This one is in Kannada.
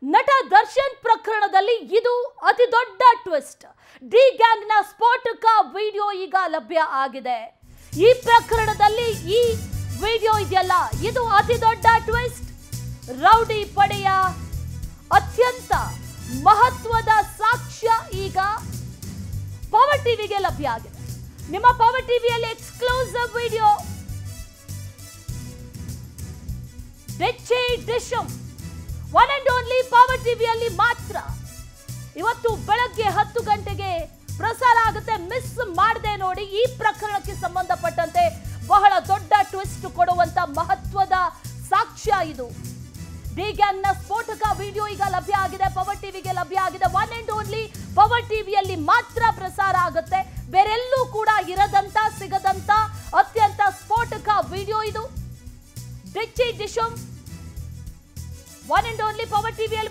ನಟ ದರ್ಶನ್ ಪ್ರಕರಣದಲ್ಲಿ ಇದು ಅತಿ ದೊಡ್ಡ ಟ್ವಿಸ್ಟ್ ಡಿ ಗ್ಯಾಂಗ್ನ ಸ್ಫೋಟಕ ವಿಡಿಯೋ ಈಗ ಲಭ್ಯ ಆಗಿದೆ ಈ ಪ್ರಕರಣದಲ್ಲಿ ಈ ವಿಡಿಯೋ ಇದೆಯಲ್ಲ ಇದು ಅತಿ ದೊಡ್ಡ ಟ್ವಿಸ್ಟ್ ರೌಡಿ ಪಡೆಯ ಅತ್ಯಂತ ಮಹತ್ವದ ಸಾಕ್ಷ್ಯ ಈಗ ಪವರ್ ಟಿವಿಗೆ ಲಭ್ಯ ಆಗಿದೆ ನಿಮ್ಮ ಪವರ್ ಟಿವಿಯಲ್ಲಿ ಎಕ್ಸ್ಕ್ಲೂಸಿವ್ ವಿಡಿಯೋ ಡೆಚ್ಚೆ ಡಿಶಮ್ ಒನ್ ಅಂಡ್ ಓನ್ಲಿ ಪವರ್ ಟಿವಿಯಲ್ಲಿ ಮಾತ್ರ ಇವತ್ತು ಬೆಳಗ್ಗೆ ಹತ್ತು ಗಂಟೆಗೆ ಪ್ರಸಾರ ಆಗುತ್ತೆ ಮಿಸ್ ಮಾಡದೆ ನೋಡಿ ಈ ಪ್ರಕರಣಕ್ಕೆ ಸಂಬಂಧಪಟ್ಟಂತೆ ಬಹಳ ದೊಡ್ಡ ಟ್ವಿಸ್ಟ್ ಕೊಡುವಂತ ಮಹತ್ವದ ಸಾಕ್ಷ್ಯ ಇದು ಡಿ ಗ್ಯಾಂಗ್ನ ಸ್ಫೋಟಕ ವಿಡಿಯೋ ಈಗ ಲಭ್ಯ ಆಗಿದೆ ಪವರ್ ಟಿವಿಗೆ ಲಭ್ಯ ಆಗಿದೆ ಒನ್ ಅಂಡ್ ಓನ್ಲಿ ಪವರ್ ಟಿವಿಯಲ್ಲಿ ಮಾತ್ರ ಪ್ರಸಾರ ಆಗುತ್ತೆ ಬೇರೆಲ್ಲೂ ಕೂಡ ಇರದಂತ ಸಿಗದಂತ ಅತ್ಯಂತ ಸ್ಫೋಟಕ ವಿಡಿಯೋ ಇದು ಡಿಚ್ಚಿ ಡಿಶಮ್ ಒನ್ ಅಂಡ್ ಓನ್ಲಿ ಪವರ್ ಟಿವಿಯಲ್ಲಿ